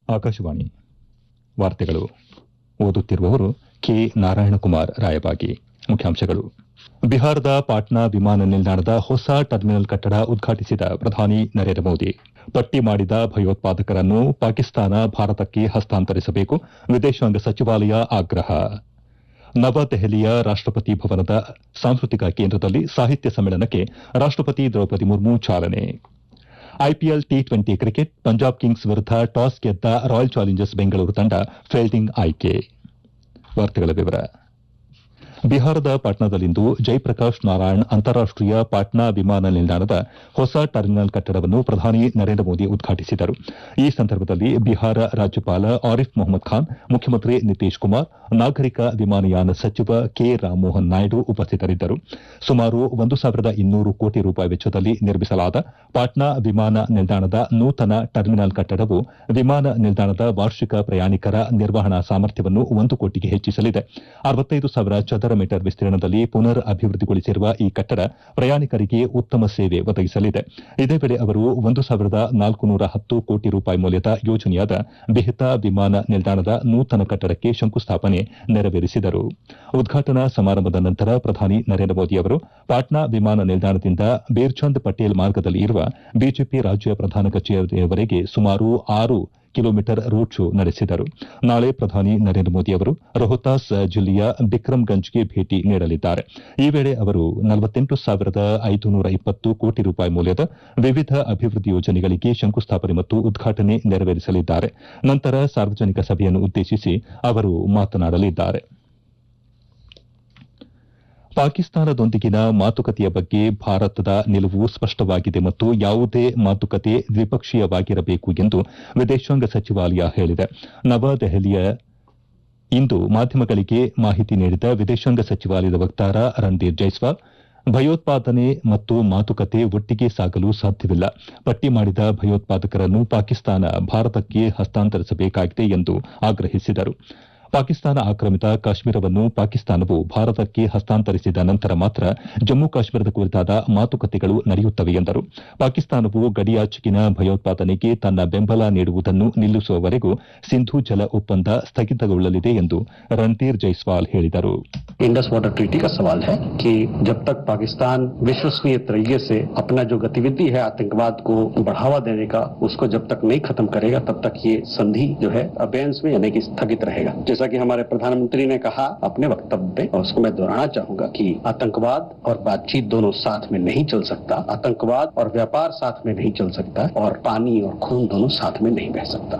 ಆಕಾಶವಾಣಿ ವಾರ್ತೆಗಳು ಓದುತ್ತಿರುವವರು ಕೆ ನಾರಾಯಣಕುಮಾರ್ ರಾಯಬಾಗಿ ಮುಖ್ಯಾಂಶಗಳು ಬಿಹಾರದ ಪಾಟ್ನಾ ವಿಮಾನ ನಿಲ್ದಾಣದ ಹೊಸ ಟರ್ಮಿನಲ್ ಕಟ್ಟಡ ಉದ್ಘಾಟಿಸಿದ ಪ್ರಧಾನಿ ನರೇಂದ್ರ ಮೋದಿ ಪಟ್ಟಿ ಮಾಡಿದ ಭಯೋತ್ಪಾದಕರನ್ನು ಪಾಕಿಸ್ತಾನ ಭಾರತಕ್ಕೆ ಹಸ್ತಾಂತರಿಸಬೇಕು ವಿದೇಶಾಂಗ ಸಚಿವಾಲಯ ಆಗ್ರಹ ನವದೆಹಲಿಯ ರಾಷ್ಟಪತಿ ಭವನದ ಸಾಂಸ್ಕೃತಿಕ ಕೇಂದ್ರದಲ್ಲಿ ಸಾಹಿತ್ಯ ಸಮ್ಮೇಳನಕ್ಕೆ ರಾಷ್ಟಪತಿ ದ್ರೌಪದಿ ಮುರ್ಮು ಚಾಲನೆ IPL T twenty cricket Punjab Kings ವಿರುದ್ಧ ಟಾಸ್ ಗೆದ್ದ ರಾಯಲ್ ಚಾಲೆಂಜರ್ಸ್ ಬೆಂಗಳೂರು ತಂಡ ಫೀಲ್ಡಿಂಗ್ ಆಯ್ಕೆ ವಾರ್ತೆಗಳ ವಿವರ ಬಿಹಾರದ ಪಾಟ್ನಾದಲ್ಲಿಂದು ಜಯಪ್ರಕಾಶ್ ನಾರಾಯಣ್ ಅಂತಾರಾಷ್ಟೀಯ ಪಾಟ್ನಾ ವಿಮಾನ ನಿಲ್ದಾಣದ ಹೊಸ ಟರ್ಮಿನಲ್ ಕಟ್ಟಡವನ್ನು ಪ್ರಧಾನಿ ನರೇಂದ್ರ ಮೋದಿ ಉದ್ಘಾಟಿಸಿದರು ಈ ಸಂದರ್ಭದಲ್ಲಿ ಬಿಹಾರ ರಾಜ್ಯಪಾಲ ಆರಿಫ್ ಮೊಹಮ್ಮದ್ ಖಾನ್ ಮುಖ್ಯಮಂತ್ರಿ ನಿತೀಶ್ ಕುಮಾರ್ ನಾಗರಿಕ ವಿಮಾನಯಾನ ಸಚಿವ ಕೆ ರಾಮಮೋಹನ್ ನಾಯ್ಡು ಉಪಸ್ಥಿತರಿದ್ದರು ಸುಮಾರು ಒಂದು ಸಾವಿರದ ಇನ್ನೂರು ಕೋಟಿ ರೂಪಾಯಿ ವೆಚ್ಚದಲ್ಲಿ ನಿರ್ಮಿಸಲಾದ ಪಾಟ್ನಾ ವಿಮಾನ ನಿಲ್ದಾಣದ ನೂತನ ಟರ್ಮಿನಲ್ ಕಟ್ಟಡವು ವಿಮಾನ ನಿಲ್ದಾಣದ ವಾರ್ಷಿಕ ಪ್ರಯಾಣಿಕರ ನಿರ್ವಹಣಾ ಸಾಮರ್ಥ್ಯವನ್ನು ಒಂದು ಕೋಟಿಗೆ ಹೆಚ್ಚಿಸಲಿದೆ ಅರವತ್ತೈದು ಸಾವಿರ ಚದರ ಮೀಟರ್ ವಿಸ್ತೀರ್ಣದಲ್ಲಿ ಪುನರ್ ಅಭಿವೃದ್ಧಿಗೊಳಿಸಿರುವ ಈ ಕಟ್ಟಡ ಪ್ರಯಾಣಿಕರಿಗೆ ಉತ್ತಮ ಸೇವೆ ಒದಗಿಸಲಿದೆ ಇದೇ ವೇಳೆ ಅವರು ಒಂದು ಸಾವಿರದ ನಾಲ್ಕುನೂರ ಹತ್ತು ಕೋಟಿ ರೂಪಾಯಿ ಮೌಲ್ಯದ ಯೋಜನೆಯಾದ ಬೆಹ್ತಾ ವಿಮಾನ ನಿಲ್ದಾಣದ ನೂತನ ಕಟ್ಟಡಕ್ಕೆ ಶಂಕುಸ್ಥಾಪನೆ ನೆರವೇರಿಸಿದರು ಉದ್ಘಾಟನಾ ಸಮಾರಂಭದ ನಂತರ ಪ್ರಧಾನಿ ನರೇಂದ್ರ ಮೋದಿ ಅವರು ಪಾಟ್ನಾ ವಿಮಾನ ನಿಲ್ದಾಣದಿಂದ ಬೇರ್ಚಂದ್ ಪಟೇಲ್ ಮಾರ್ಗದಲ್ಲಿ ಇರುವ ಬಿಜೆಪಿ ರಾಜ್ಯ ಪ್ರಧಾನ ಕಚೇರಿಯವರೆಗೆ ಸುಮಾರು ಆರು ಕಿಲೋಮೀಟರ್ ರೋಡ್ ಶೋ ನಡೆಸಿದರು ನಾಳೆ ಪ್ರಧಾನಿ ನರೇಂದ್ರ ಮೋದಿ ಅವರು ರೋಹತಾಸ್ ಜಿಲ್ಲೆಯ ಬಿಕ್ರಮ್ಗಂಜ್ಗೆ ಭೇಟಿ ನೀಡಲಿದ್ದಾರೆ ಈ ವೇಳೆ ಅವರು ನಲವತ್ತೆಂಟು ಸಾವಿರದ ಐದುನೂರ ಇಪ್ಪತ್ತು ಕೋಟಿ ರೂಪಾಯಿ ಮೌಲ್ಯದ ವಿವಿಧ ಅಭಿವೃದ್ಧಿ ಯೋಜನೆಗಳಿಗೆ ಶಂಕುಸ್ಥಾಪನೆ ಮತ್ತು ಉದ್ಘಾಟನೆ ನೆರವೇರಿಸಲಿದ್ದಾರೆ ನಂತರ ಸಾರ್ವಜನಿಕ ಸಭೆಯನ್ನು ಉದ್ದೇಶಿಸಿ ಅವರು ಮಾತನಾಡಲಿದ್ದಾರೆ ಪಾಕಿಸ್ತಾನದೊಂದಿಗಿನ ಮಾತುಕತೆಯ ಬಗ್ಗೆ ಭಾರತದ ನಿಲುವು ಸ್ಪಷ್ಟವಾಗಿದೆ ಮತ್ತು ಯಾವುದೇ ಮಾತುಕತೆ ದ್ವಿಪಕ್ಷೀಯವಾಗಿರಬೇಕು ಎಂದು ವಿದೇಶಾಂಗ ಸಚಿವಾಲಯ ಹೇಳಿದೆ ನವದೆಹಲಿಯ ಇಂದು ಮಾಧ್ಯಮಗಳಿಗೆ ಮಾಹಿತಿ ನೀಡಿದ ವಿದೇಶಾಂಗ ಸಚಿವಾಲಯದ ವಕ್ತಾರ ರಣಧೀರ್ ಜೈಸ್ವಾಲ್ ಭಯೋತ್ಪಾದನೆ ಮತ್ತು ಮಾತುಕತೆ ಒಟ್ಟಿಗೆ ಸಾಗಲು ಸಾಧ್ಯವಿಲ್ಲ ಪಟ್ಟಿ ಮಾಡಿದ ಭಯೋತ್ಪಾದಕರನ್ನು ಪಾಕಿಸ್ತಾನ ಭಾರತಕ್ಕೆ ಹಸ್ತಾಂತರಿಸಬೇಕಾಗಿದೆ ಎಂದು ಆಗ್ರಹಿಸಿದರು ಪಾಕಿಸ್ತಾನ ಆಕ್ರಮಿತ ಕಾಶ್ಮೀರವನ್ನು ಪಾಕಿಸ್ತಾನವು ಭಾರತಕ್ಕೆ ಹಸ್ತಾಂತರಿಸಿದ ನಂತರ ಮಾತ್ರ ಜಮ್ಮು ಕಾಶ್ಮೀರದ ಕುರಿತಾದ ಮಾತುಕತೆಗಳು ನಡೆಯುತ್ತವೆ ಎಂದರು ಪಾಕಿಸ್ತಾನವು ಗಡಿಯಾಚೆಗಿನ ಭಯೋತ್ಪಾದನೆಗೆ ತನ್ನ ಬೆಂಬಲ ನೀಡುವುದನ್ನು ನಿಲ್ಲಿಸುವವರೆಗೂ ಸಿಂಧೂ ಜಲ ಒಪ್ಪಂದ ಸ್ಥಗಿತಗೊಳ್ಳಲಿದೆ ಎಂದು ರಣಧೀರ್ ಜೈಸ್ವಾಲ್ ಹೇಳಿದರು इंडस वाटर ट्रीटी का सवाल है कि जब तक पाकिस्तान विश्वसनीय तरीके से अपना जो गतिविधि है आतंकवाद को बढ़ावा देने का उसको जब तक नहीं खत्म करेगा तब तक ये संधि जो है अबेंस में यानी कि स्थगित रहेगा जैसा कि हमारे प्रधानमंत्री ने कहा अपने वक्तव्य में और उसको मैं दोहराना चाहूंगा कि आतंकवाद और बातचीत दोनों साथ में नहीं चल सकता आतंकवाद और व्यापार साथ में नहीं चल सकता और पानी और खून दोनों साथ में नहीं बह सकता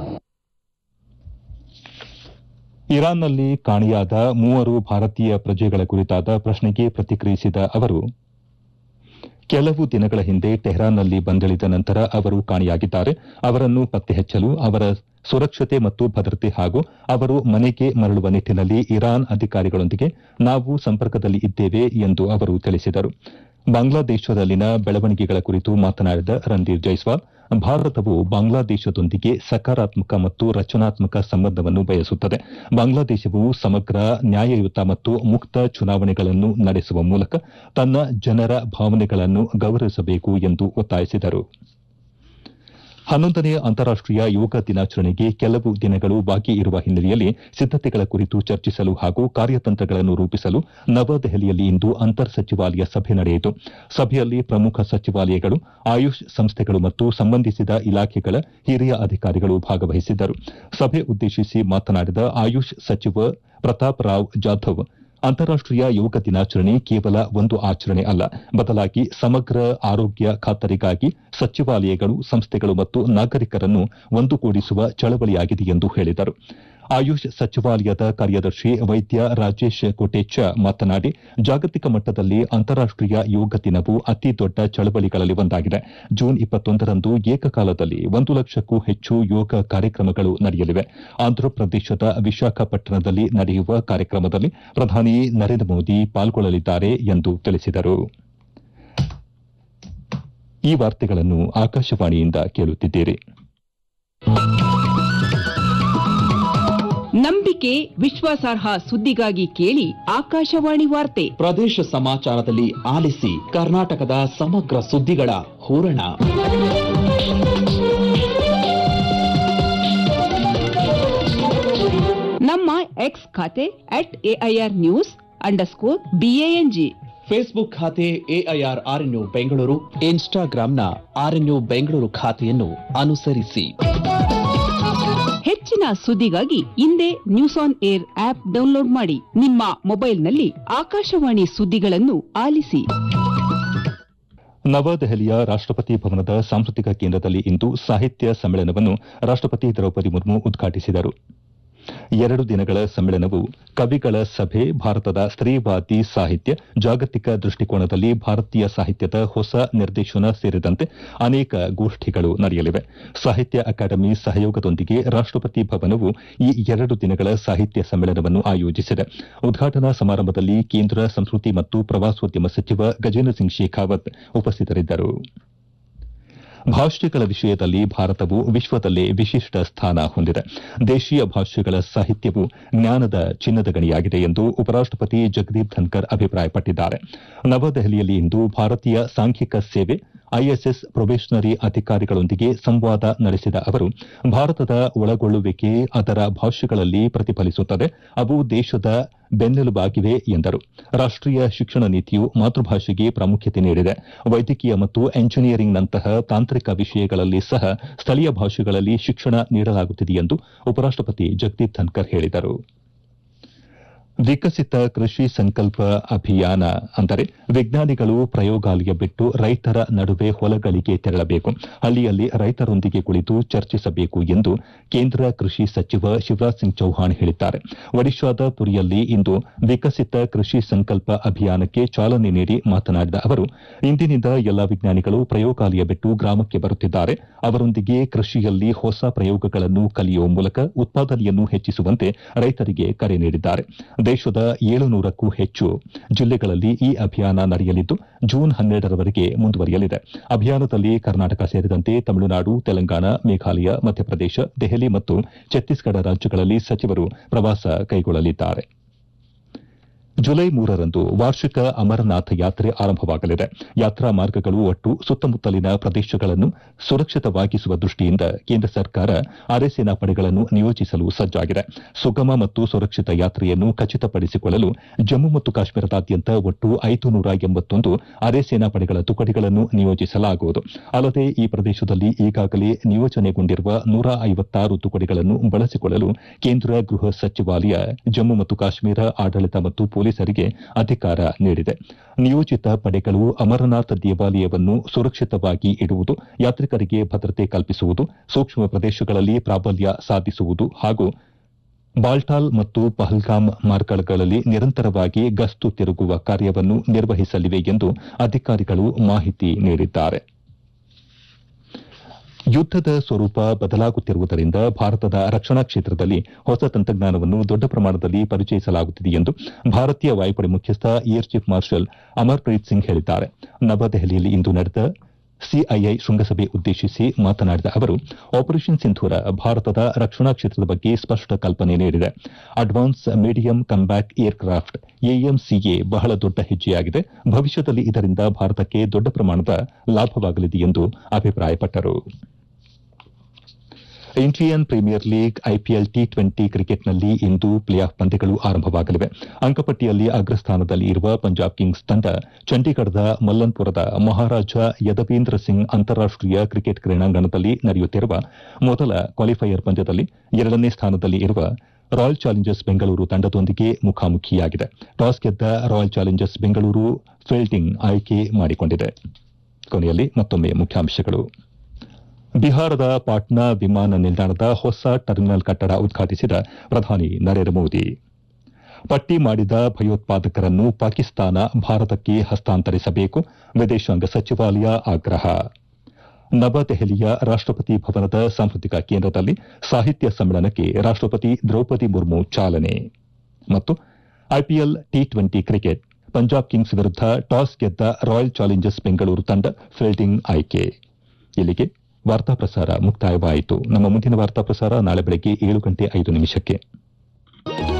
ಇರಾನ್ನಲ್ಲಿ ಕಾಣೆಯಾದ ಮೂವರು ಭಾರತೀಯ ಪ್ರಜೆಗಳ ಕುರಿತಾದ ಪ್ರಶ್ನೆಗೆ ಪ್ರತಿಕ್ರಿಯಿಸಿದ ಅವರು ಕೆಲವು ದಿನಗಳ ಹಿಂದೆ ಟೆಹರಾನ್ನಲ್ಲಿ ಬಂದಿಳಿದ ನಂತರ ಅವರು ಕಾಣೆಯಾಗಿದ್ದಾರೆ ಅವರನ್ನು ಪತ್ತೆ ಹಚ್ಚಲು ಅವರ ಸುರಕ್ಷತೆ ಮತ್ತು ಭದ್ರತೆ ಹಾಗೂ ಅವರು ಮನೆಗೆ ಮರಳುವ ನಿಟ್ಟಿನಲ್ಲಿ ಇರಾನ್ ಅಧಿಕಾರಿಗಳೊಂದಿಗೆ ನಾವು ಸಂಪರ್ಕದಲ್ಲಿ ಇದ್ದೇವೆ ಎಂದು ಅವರು ತಿಳಿಸಿದರು ಬಾಂಗ್ಲಾದೇಶದಲ್ಲಿನ ಬೆಳವಣಿಗೆಗಳ ಕುರಿತು ಮಾತನಾಡಿದ ರಣಧೀರ್ ಜೈಸ್ವಾಲ್ ಭಾರತವು ಬಾಂಗ್ಲಾದೇಶದೊಂದಿಗೆ ಸಕಾರಾತ್ಮಕ ಮತ್ತು ರಚನಾತ್ಮಕ ಸಂಬಂಧವನ್ನು ಬಯಸುತ್ತದೆ ಬಾಂಗ್ಲಾದೇಶವು ಸಮಗ್ರ ನ್ಯಾಯಯುತ ಮತ್ತು ಮುಕ್ತ ಚುನಾವಣೆಗಳನ್ನು ನಡೆಸುವ ಮೂಲಕ ತನ್ನ ಜನರ ಭಾವನೆಗಳನ್ನು ಗೌರವಿಸಬೇಕು ಎಂದು ಒತ್ತಾಯಿಸಿದರು ಹನ್ನೊಂದನೇ ಅಂತಾರಾಷ್ಟೀಯ ಯೋಗ ದಿನಾಚರಣೆಗೆ ಕೆಲವು ದಿನಗಳು ಬಾಕಿ ಇರುವ ಹಿನ್ನೆಲೆಯಲ್ಲಿ ಸಿದ್ದತೆಗಳ ಕುರಿತು ಚರ್ಚಿಸಲು ಹಾಗೂ ಕಾರ್ಯತಂತ್ರಗಳನ್ನು ರೂಪಿಸಲು ನವದೆಹಲಿಯಲ್ಲಿ ಇಂದು ಅಂತರ್ ಸಚಿವಾಲಯ ಸಭೆ ನಡೆಯಿತು ಸಭೆಯಲ್ಲಿ ಪ್ರಮುಖ ಸಚಿವಾಲಯಗಳು ಆಯುಷ್ ಸಂಸ್ಥೆಗಳು ಮತ್ತು ಸಂಬಂಧಿಸಿದ ಇಲಾಖೆಗಳ ಹಿರಿಯ ಅಧಿಕಾರಿಗಳು ಭಾಗವಹಿಸಿದ್ದರು ಸಭೆ ಉದ್ದೇಶಿಸಿ ಮಾತನಾಡಿದ ಆಯುಷ್ ಸಚಿವ ಪ್ರತಾಪ್ ರಾವ್ ಜಾಧವ್ ಅಂತಾರಾಷ್ಟೀಯ ಯೋಗ ದಿನಾಚರಣೆ ಕೇವಲ ಒಂದು ಆಚರಣೆ ಅಲ್ಲ ಬದಲಾಗಿ ಸಮಗ್ರ ಆರೋಗ್ಯ ಖಾತರಿಗಾಗಿ ಸಚಿವಾಲಯಗಳು ಸಂಸ್ಥೆಗಳು ಮತ್ತು ನಾಗರಿಕರನ್ನು ಒಂದುಗೂಡಿಸುವ ಚಳವಳಿಯಾಗಿದೆ ಎಂದು ಹೇಳಿದರು ಆಯುಷ್ ಸಚಿವಾಲಯದ ಕಾರ್ಯದರ್ಶಿ ವೈದ್ಯ ರಾಜೇಶ್ ಕೊಟೇಚ ಮಾತನಾಡಿ ಜಾಗತಿಕ ಮಟ್ಟದಲ್ಲಿ ಅಂತಾರಾಷ್ಟೀಯ ಯೋಗ ದಿನವು ಅತಿ ದೊಡ್ಡ ಚಳವಳಿಗಳಲ್ಲಿ ಒಂದಾಗಿದೆ ಜೂನ್ ಇಪ್ಪತ್ತೊಂದರಂದು ಏಕಕಾಲದಲ್ಲಿ ಒಂದು ಲಕ್ಷಕ್ಕೂ ಹೆಚ್ಚು ಯೋಗ ಕಾರ್ಯಕ್ರಮಗಳು ನಡೆಯಲಿವೆ ಆಂಧ್ರಪ್ರದೇಶದ ವಿಶಾಖಪಟ್ಟಣದಲ್ಲಿ ನಡೆಯುವ ಕಾರ್ಯಕ್ರಮದಲ್ಲಿ ಪ್ರಧಾನಿ ನರೇಂದ್ರ ಮೋದಿ ಪಾಲ್ಗೊಳ್ಳಲಿದ್ದಾರೆ ಎಂದು ತಿಳಿಸಿದರು ಈ ವಾರ್ತೆಗಳನ್ನು ಆಕಾಶವಾಣಿಯಿಂದ ಕೇಳುತ್ತಿದ್ದೀರಿ ನಂಬಿಕೆ ವಿಶ್ವಾಸಾರ್ಹ ಸುದ್ದಿಗಾಗಿ ಕೇಳಿ ಆಕಾಶವಾಣಿ ವಾರ್ತೆ ಪ್ರದೇಶ ಸಮಾಚಾರದಲ್ಲಿ ಆಲಿಸಿ ಕರ್ನಾಟಕದ ಸಮಗ್ರ ಸುದ್ದಿಗಳ ಹೂರಣ ನಮ್ಮ ಎಕ್ಸ್ ಖಾತೆ at AIR news underscore BANG Facebook ಖಾತೆ ಎಐಆರ್ ಆರ್ಎನ್ಯು ಬೆಂಗಳೂರು ಇನ್ಸ್ಟಾಗ್ರಾಂನ ಆರ್ಎನ್ಯು ಬೆಂಗಳೂರು ಖಾತೆಯನ್ನು ಅನುಸರಿಸಿ ಹೆಚ್ಚಿನ ಸುದ್ದಿಗಾಗಿ ಹಿಂದೆ news on air app download ಮಾಡಿ ನಿಮ್ಮ ಮೊಬೈಲ್ನಲ್ಲಿ ಆಕಾಶವಾಣಿ ಸುದ್ದಿಗಳನ್ನು ಆಲಿಸಿ ನವದೆಹಲಿಯ ರಾಷ್ಟ್ರಪತಿ ಭವನದ ಸಾಂಸ್ಕೃತಿಕ ಕೇಂದ್ರದಲ್ಲಿ ಇಂದು ಸಾಹಿತ್ಯ ಸಮ್ಮೇಳನವನ್ನು ರಾಷ್ಟ್ರಪತಿ ದ್ರೌಪದಿ ಮುರ್ಮು ಉದ್ಘಾಟಿಸಿದರು ಎರಡು ದಿನಗಳ ಸಮ್ಮೇಳನವು ಕವಿಗಳ ಸಭೆ ಭಾರತದ ಸ್ತ್ರೀವಾದಿ ಸಾಹಿತ್ಯ ಜಾಗತಿಕ ದೃಷ್ಟಿಕೋನದಲ್ಲಿ ಭಾರತೀಯ ಸಾಹಿತ್ಯದ ಹೊಸ ನಿರ್ದೇಶನ ಸೇರಿದಂತೆ ಅನೇಕ ಗೋಷ್ಠಿಗಳು ನಡೆಯಲಿವೆ ಸಾಹಿತ್ಯ ಅಕಾಡೆಮಿ ಸಹಯೋಗದೊಂದಿಗೆ ರಾಷ್ಟ್ರಪತಿ ಭವನವು ಈ ಎರಡು ದಿನಗಳ ಸಾಹಿತ್ಯ ಸಮ್ಮೇಳನವನ್ನು ಆಯೋಜಿಸಿದೆ ಉದ್ಘಾಟನಾ ಸಮಾರಂಭದಲ್ಲಿ ಕೇಂದ್ರ ಸಂಸ್ಕೃತಿ ಮತ್ತು ಪ್ರವಾಸೋದ್ಯಮ ಸಚಿವ ಗಜೇಂದ್ರ ಸಿಂಗ್ ಶೇಖಾವತ್ ಉಪಸ್ಥಿತರಿದ್ದರು ಭಾಷೆಗಳ ವಿಷಯದಲ್ಲಿ ಭಾರತವು ವಿಶ್ವದಲ್ಲೇ ವಿಶಿಷ್ಟ ಸ್ಥಾನ ಹೊಂದಿದೆ ದೇಶೀಯ ಭಾಷೆಗಳ ಸಾಹಿತ್ಯವು ಜ್ಞಾನದ ಚಿನ್ನದ ಗಣಿಯಾಗಿದೆ ಎಂದು ಉಪರಾಷ್ಟಪತಿ ಜಗದೀಪ್ ಧನ್ಕರ್ ಅಭಿಪ್ರಾಯಪಟ್ಟಿದ್ದಾರೆ ನವದೆಹಲಿಯಲ್ಲಿ ಇಂದು ಭಾರತೀಯ ಸಾಂಖ್ಯಿಕ ಸೇವೆ ಐಎಸ್ಎಸ್ ಪ್ರೊಬೇಷನರಿ ಅಧಿಕಾರಿಗಳೊಂದಿಗೆ ಸಂವಾದ ನಡೆಸಿದ ಅವರು ಭಾರತದ ಒಳಗೊಳ್ಳುವಿಕೆ ಅದರ ಭಾಷೆಗಳಲ್ಲಿ ಪ್ರತಿಫಲಿಸುತ್ತದೆ ಅವು ದೇಶದ ಬೆನ್ನೆಲುಬಾಗಿವೆ ಎಂದರು ರಾಷ್ಟೀಯ ಶಿಕ್ಷಣ ನೀತಿಯು ಮಾತೃಭಾಷೆಗೆ ಪ್ರಾಮುಖ್ಯತೆ ನೀಡಿದೆ ವೈದ್ಯಕೀಯ ಮತ್ತು ಎಂಜಿನಿಯರಿಂಗ್ನಂತಹ ತಾಂತ್ರಿಕ ವಿಷಯಗಳಲ್ಲಿ ಸಹ ಸ್ಥಳೀಯ ಭಾಷೆಗಳಲ್ಲಿ ಶಿಕ್ಷಣ ನೀಡಲಾಗುತ್ತಿದೆ ಎಂದು ಉಪರಾಷ್ಟಪತಿ ಜಗದೀಪ್ ಧನ್ಕರ್ ಹೇಳಿದರು ವಿಕಸಿತ ಕೃಷಿ ಸಂಕಲ್ಪ ಅಭಿಯಾನ ಅಂದರೆ ವಿಜ್ಞಾನಿಗಳು ಪ್ರಯೋಗಾಲಯ ಬಿಟ್ಟು ರೈತರ ನಡುವೆ ಹೊಲಗಳಿಗೆ ತೆರಳಬೇಕು ಹಳ್ಳಿಯಲ್ಲಿ ರೈತರೊಂದಿಗೆ ಕುಳಿತು ಚರ್ಚಿಸಬೇಕು ಎಂದು ಕೇಂದ್ರ ಕೃಷಿ ಸಚಿವ ಶಿವರಾಜ್ ಸಿಂಗ್ ಚೌಹಾಣ್ ಹೇಳಿದ್ದಾರೆ ಒಡಿಶಾದ ಪುರಿಯಲ್ಲಿ ಇಂದು ವಿಕಸಿತ ಕೃಷಿ ಸಂಕಲ್ಪ ಅಭಿಯಾನಕ್ಕೆ ಚಾಲನೆ ನೀಡಿ ಮಾತನಾಡಿದ ಅವರು ಇಂದಿನಿಂದ ಎಲ್ಲಾ ವಿಜ್ಞಾನಿಗಳು ಪ್ರಯೋಗಾಲಯ ಬಿಟ್ಟು ಗ್ರಾಮಕ್ಕೆ ಬರುತ್ತಿದ್ದಾರೆ ಅವರೊಂದಿಗೆ ಕೃಷಿಯಲ್ಲಿ ಹೊಸ ಪ್ರಯೋಗಗಳನ್ನು ಕಲಿಯುವ ಮೂಲಕ ಉತ್ಪಾದನೆಯನ್ನು ಹೆಚ್ಚಿಸುವಂತೆ ರೈತರಿಗೆ ಕರೆ ನೀಡಿದ್ದಾರೆ ದೇಶದ ಏಳುನೂರಕ್ಕೂ ಹೆಚ್ಚು ಜಿಲ್ಲೆಗಳಲ್ಲಿ ಈ ಅಭಿಯಾನ ನಡೆಯಲಿದ್ದು ಜೂನ್ ಹನ್ನೆರಡರವರೆಗೆ ಮುಂದುವರಿಯಲಿದೆ ಅಭಿಯಾನದಲ್ಲಿ ಕರ್ನಾಟಕ ಸೇರಿದಂತೆ ತಮಿಳುನಾಡು ತೆಲಂಗಾಣ ಮೇಘಾಲಯ ಮಧ್ಯಪ್ರದೇಶ ದೆಹಲಿ ಮತ್ತು ಛತ್ತೀಸ್ಗಢ ರಾಜ್ಯಗಳಲ್ಲಿ ಸಚಿವರು ಪ್ರವಾಸ ಕೈಗೊಳ್ಳಲಿದ್ದಾರೆ ಜುಲೈ ಮೂರರಂದು ವಾರ್ಷಿಕ ಅಮರನಾಥ ಯಾತ್ರೆ ಆರಂಭವಾಗಲಿದೆ ಯಾತ್ರಾ ಮಾರ್ಗಗಳು ಒಟ್ಟು ಸುತ್ತಮುತ್ತಲಿನ ಪ್ರದೇಶಗಳನ್ನು ಸುರಕ್ಷಿತವಾಗಿಸುವ ದೃಷ್ಟಿಯಿಂದ ಕೇಂದ್ರ ಸರ್ಕಾರ ಅರೆಸೇನಾ ಪಡೆಗಳನ್ನು ನಿಯೋಜಿಸಲು ಸಜ್ಜಾಗಿದೆ ಸುಗಮ ಮತ್ತು ಸುರಕ್ಷಿತ ಯಾತ್ರೆಯನ್ನು ಖಚಿತಪಡಿಸಿಕೊಳ್ಳಲು ಜಮ್ಮು ಮತ್ತು ಕಾಶ್ಮೀರದಾದ್ಯಂತ ಒಟ್ಟು ಐದು ನೂರ ಎಂಬತ್ತೊಂದು ಅರೆಸೇನಾ ಪಡೆಗಳ ತುಕಡಿಗಳನ್ನು ನಿಯೋಜಿಸಲಾಗುವುದು ಅಲ್ಲದೆ ಈ ಪ್ರದೇಶದಲ್ಲಿ ಈಗಾಗಲೇ ನಿಯೋಜನೆಗೊಂಡಿರುವ ನೂರ ಐವತ್ತಾರು ತುಕಡಿಗಳನ್ನು ಬಳಸಿಕೊಳ್ಳಲು ಕೇಂದ್ರ ಗೃಹ ಸಚಿವಾಲಯ ಜಮ್ಮು ಮತ್ತು ಕಾಶ್ಮೀರ ಆಡಳಿತ ಮತ್ತು ಪೊಲೀಸರಿಗೆ ಅಧಿಕಾರ ನೀಡಿದೆ ನಿಯೋಜಿತ ಪಡೆಗಳು ಅಮರನಾಥ್ ದೇವಾಲಯವನ್ನು ಸುರಕ್ಷಿತವಾಗಿ ಇಡುವುದು ಯಾತ್ರಿಕರಿಗೆ ಭದ್ರತೆ ಕಲ್ಪಿಸುವುದು ಸೂಕ್ಷ್ಮ ಪ್ರದೇಶಗಳಲ್ಲಿ ಪ್ರಾಬಲ್ಯ ಸಾಧಿಸುವುದು ಹಾಗೂ ಬಾಲ್ಟಾಲ್ ಮತ್ತು ಪಹಲ್ಗಾಮ್ ಮಾರ್ಗಗಳಲ್ಲಿ ನಿರಂತರವಾಗಿ ಗಸ್ತು ತಿರುಗುವ ಕಾರ್ಯವನ್ನು ನಿರ್ವಹಿಸಲಿವೆ ಎಂದು ಅಧಿಕಾರಿಗಳು ಮಾಹಿತಿ ನೀಡಿದ್ದಾರೆ ಯುದ್ದದ ಸ್ವರೂಪ ಬದಲಾಗುತ್ತಿರುವುದರಿಂದ ಭಾರತದ ರಕ್ಷಣಾ ಕ್ಷೇತ್ರದಲ್ಲಿ ಹೊಸ ತಂತ್ರಜ್ಞಾನವನ್ನು ದೊಡ್ಡ ಪ್ರಮಾಣದಲ್ಲಿ ಪರಿಚಯಿಸಲಾಗುತ್ತಿದೆ ಎಂದು ಭಾರತೀಯ ವಾಯುಪಡೆ ಮುಖ್ಯಸ್ಥ air chief marshal Amarpreet Singh ಹೇಳಿದ್ದಾರೆ ನವದೆಹಲಿಯಲ್ಲಿ ಇಂದು ನಡೆದ ಸಿಐಐ ಶೃಂಗಸಭೆ ಉದ್ದೇಶಿಸಿ ಮಾತನಾಡಿದ ಅವರು ಆಪರೇಷನ್ ಸಿಂಧೂರ ಭಾರತದ ರಕ್ಷಣಾ ಕ್ಷೇತ್ರದ ಬಗ್ಗೆ ಸ್ಪಷ್ಟ ಕಲ್ಪನೆ ನೀಡಿದೆ advance medium combat aircraft AMCA ಬಹಳ ದೊಡ್ಡ ಹೆಜ್ಜೆಯಾಗಿದೆ ಭವಿಷ್ಯದಲ್ಲಿ ಇದರಿಂದ ಭಾರತಕ್ಕೆ ದೊಡ್ಡ ಪ್ರಮಾಣದ ಲಾಭವಾಗಲಿದೆ ಎಂದು ಅಭಿಪ್ರಾಯಪಟ್ಟರು Indian Premier League IPL T twenty ಕ್ರಿಕೆಟ್ನಲ್ಲಿ ಇಂದು ಪ್ಲೇ ಆಫ್ ಪಂದ್ಯಗಳು ಆರಂಭವಾಗಲಿವೆ ಅಂಕಪಟ್ಟಿಯಲ್ಲಿ ಅಗ್ರಸ್ಥಾನದಲ್ಲಿ ಇರುವ ಪಂಜಾಬ್ ಕಿಂಗ್ಸ್ ತಂಡ ಚಂಡೀಗಢದ ಮಲ್ಲನ್ಪುರದ ಮಹಾರಾಜ ಯದವೀಂದ್ರ ಸಿಂಗ್ ಅಂತಾರಾಷ್ಟೀಯ ಕ್ರಿಕೆಟ್ ಕ್ರೀಡಾಂಗಣದಲ್ಲಿ ನಡೆಯುತ್ತಿರುವ ಮೊದಲ ಕ್ವಾಲಿಫೈಯರ್ ಪಂದ್ಯದಲ್ಲಿ ಎರಡನೇ ಸ್ಥಾನದಲ್ಲಿ ಇರುವ ರಾಯಲ್ ಚಾಲೆಂಜರ್ಸ್ ಬೆಂಗಳೂರು ತಂಡದೊಂದಿಗೆ ಮುಖಾಮುಖಿಯಾಗಿದೆ ಟಾಸ್ ಗೆದ್ದ ರಾಯಲ್ ಚಾಲೆಂಜರ್ಸ್ ಬೆಂಗಳೂರು ಫೀಲ್ಡಿಂಗ್ ಆಯ್ಕೆ ಮಾಡಿಕೊಂಡಿದೆ ಕೊನೆಯಲ್ಲಿ ಮತ್ತೊಮ್ಮೆ ಮುಖ್ಯಾಂಶಗಳು ಬಿಹಾರದ ಪಾಟ್ನಾ ವಿಮಾನ ನಿಲ್ದಾಣದ ಹೊಸ ಟರ್ಮಿನಲ್ ಕಟ್ಟಡ ಉದ್ಘಾಟಿಸಿದ ಪ್ರಧಾನಿ ನರೇಂದ್ರ ಮೋದಿ ಪಟ್ಟಿ ಮಾಡಿದ ಭಯೋತ್ಪಾದಕರನ್ನು ಪಾಕಿಸ್ತಾನ ಭಾರತಕ್ಕೆ ಹಸ್ತಾಂತರಿಸಬೇಕು ವಿದೇಶಾಂಗ ಸಚಿವಾಲಯ ಆಗ್ರಹ ನವದೆಹಲಿಯ ರಾಷ್ಟಪತಿ ಭವನದ ಸಾಂಸ್ಕೃತಿಕ ಕೇಂದ್ರದಲ್ಲಿ ಸಾಹಿತ್ಯ ಸಮ್ಮೇಳನಕ್ಕೆ ರಾಷ್ಟಪತಿ ದ್ರೌಪದಿ ಮುರ್ಮು ಚಾಲನೆ ಮತ್ತು IPL T twenty cricket Punjab Kings ವಿರುದ್ಧ ಟಾಸ್ ಗೆದ್ದ ರಾಯಲ್ ಚಾಲೆಂಜರ್ಸ್ ಬೆಂಗಳೂರು ತಂಡ ಫೀಲ್ಡಿಂಗ್ ಆಯ್ಕೆ ಇಲ್ಲಿಗೆ ವಾರ್ತಾ ಪ್ರಸಾರ ಮುಕ್ತಾಯವಾಯಿತು ನಮ್ಮ ಮುಂದಿನ ವಾರ್ತಾ ಪ್ರಸಾರ ನಾಳೆ ಬೆಳಗ್ಗೆ ಏಳು ಗಂಟೆ ಐದು ನಿಮಿಷಕ್ಕೆ